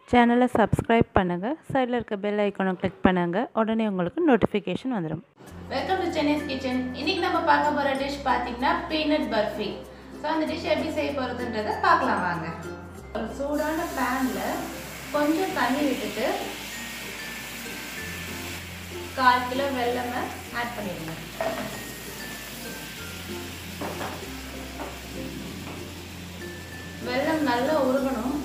சேனலை சப்ஸ்கிரைப் பண்ணுங்கள் சைடில் இருக்க பெல் ஐக்கானை கிளிக் பண்ணுங்கள் உடனே உங்களுக்கு நோட்டிஃபிகேஷன் வந்துடும் வெல்கம் டு சென்னைஸ் கிச்சன் இன்னைக்கு நம்ம பார்க்க போற டிஷ் பார்த்தீங்கன்னா பீனட் பர்ஃபி ஸோ அந்த டிஷ் எப்படி செய்ய போகிறதுன்றதை பார்க்கலாம் வாங்க ஒரு சூடான பேனில் கொஞ்சம் தண்ணி விட்டுட்டு கால் கிலோ வெல்லமை ஆட் பண்ணிடுங்க வெல்லம் நல்லா உருகணும்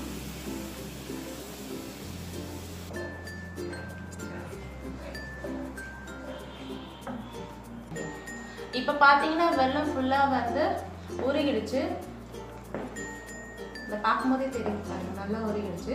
இப்போ பார்த்தீங்கன்னா வெள்ளம் ஃபுல்லாக வந்து உருகிடுச்சு இதை பார்க்கும்போதே தெரியும் பாருங்க நல்லா உருகிடுச்சு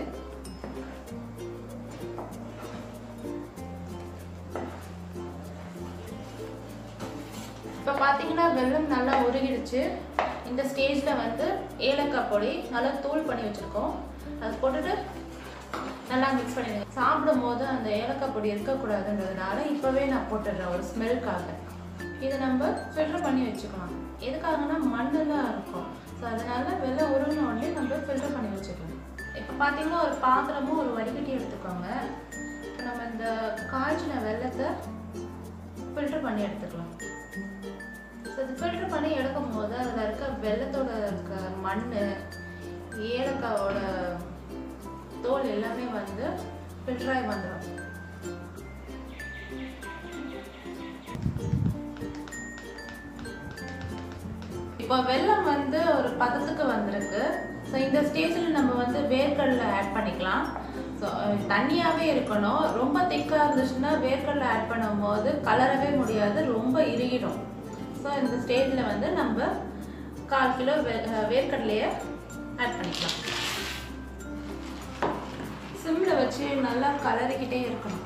இப்போ பார்த்தீங்கன்னா வெள்ளம் நல்லா உருகிடுச்சு இந்த ஸ்டேஜில் வந்து ஏலக்காய் பொடி நல்லா தூள் பண்ணி வச்சுருக்கோம் அது போட்டுட்டு நல்லா மிக்ஸ் பண்ணிடுங்க சாப்பிடும் போது அந்த ஏலக்காய் பொடி இருக்கக்கூடாதுன்றதுனால இப்போவே நான் போட்டுடுறேன் ஒரு ஸ்மெல்க்காக இதை நம்ம ஃபில்டர் பண்ணி வச்சுக்கலாம் எதுக்காகனா மண்ணெல்லாம் இருக்கும் ஸோ அதனால வெள்ளம் உருகின உடனே நம்ம ஃபில்டர் பண்ணி வச்சுக்கலாம் இப்போ பார்த்தீங்கன்னா ஒரு பாத்திரமும் ஒரு வடிகட்டி எடுத்துக்கோங்க இப்போ நம்ம இந்த காய்ச்சின வெள்ளத்தை ஃபில்டர் பண்ணி எடுத்துக்கலாம் ஸோ இது ஃபில்டர் பண்ணி எடுக்கும் போது அதில் இருக்க வெள்ளத்தோட இருக்க மண் ஏலக்காவோட தோல் எல்லாமே வந்து ஃபில்டர் ஆகி வந்துடும் இப்போ வெல்லம் வந்து ஒரு பதத்துக்கு வந்திருக்கு ஸோ இந்த ஸ்டேஜில் நம்ம வந்து வேர்க்கடலை ஆட் பண்ணிக்கலாம் ஸோ தண்ணியாகவே இருக்கணும் ரொம்ப திக்காக இருந்துச்சுன்னா வேர்க்கடலை ஆட் பண்ணும்போது கலரவே முடியாது ரொம்ப இறுகிடும் ஸோ இந்த ஸ்டேஜில் வந்து நம்ம கால் கிலோ வே வேர்க்கடலையை ஆட் பண்ணிக்கலாம் சிம்மில் வச்சு நல்லா கலரிக்கிட்டே இருக்கணும்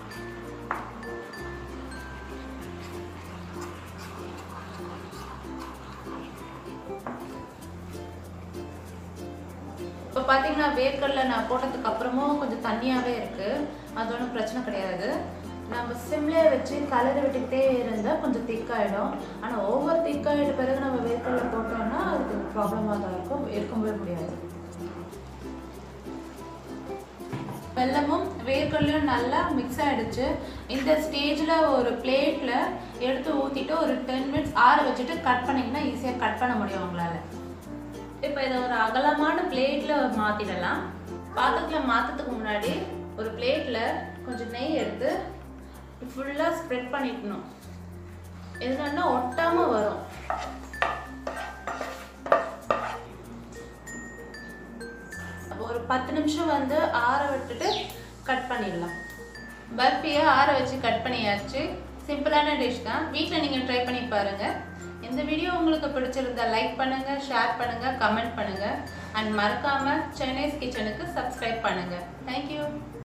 இப்போ பார்த்தீங்கன்னா வேர்க்கடலை நான் போட்டதுக்கு அப்புறமும் கொஞ்சம் தண்ணியாகவே இருக்குது அது ஒன்றும் பிரச்சனை கிடையாது நம்ம சிம்லே வச்சு கலரி விட்டுக்கிட்டே இருந்தால் கொஞ்சம் திக்காயிடும் ஆனால் ஓவர் திக்காயிட்ட பிறகு நம்ம வேர்க்கடலை போட்டோம்னா அதுக்கு ப்ராப்ளமாக தான் இருக்கும் இருக்கவே முடியாது வெல்லமும் வேர்க்கடலையும் நல்லா மிக்ஸ் ஆகிடுச்சு இந்த ஸ்டேஜில் ஒரு பிளேட்டில் எடுத்து ஊற்றிட்டு ஒரு டென் மினிட்ஸ் ஆற வச்சுட்டு கட் பண்ணிங்கன்னா ஈஸியாக கட் பண்ண முடியும் உங்களால் இப்போ இதை ஒரு அகலமான பிளேட்டில் மாற்றிடலாம் பாத்திரத்தில் மாற்றத்துக்கு முன்னாடி ஒரு பிளேட்டில் கொஞ்சம் நெய் எடுத்து ஃபுல்லாக ஸ்ப்ரெட் பண்ணிக்கணும் எதுனா ஒட்டாமல் வரும் ஒரு பத்து நிமிஷம் வந்து ஆற விட்டுட்டு கட் பண்ணிடலாம் பர்ஃபியை ஆற வச்சு கட் பண்ணியாச்சு சிம்பிளான டிஷ் தான் வீட்டில் நீங்கள் ட்ரை பண்ணி பாருங்கள் இந்த வீடியோ உங்களுக்கு பிடிச்சிருந்தா லைக் பண்ணுங்கள் ஷேர் பண்ணுங்கள் கமெண்ட் பண்ணுங்கள் அண்ட் மறக்காமல் சென்னைஸ் கிச்சனுக்கு சப்ஸ்கிரைப் பண்ணுங்கள் தேங்க்யூ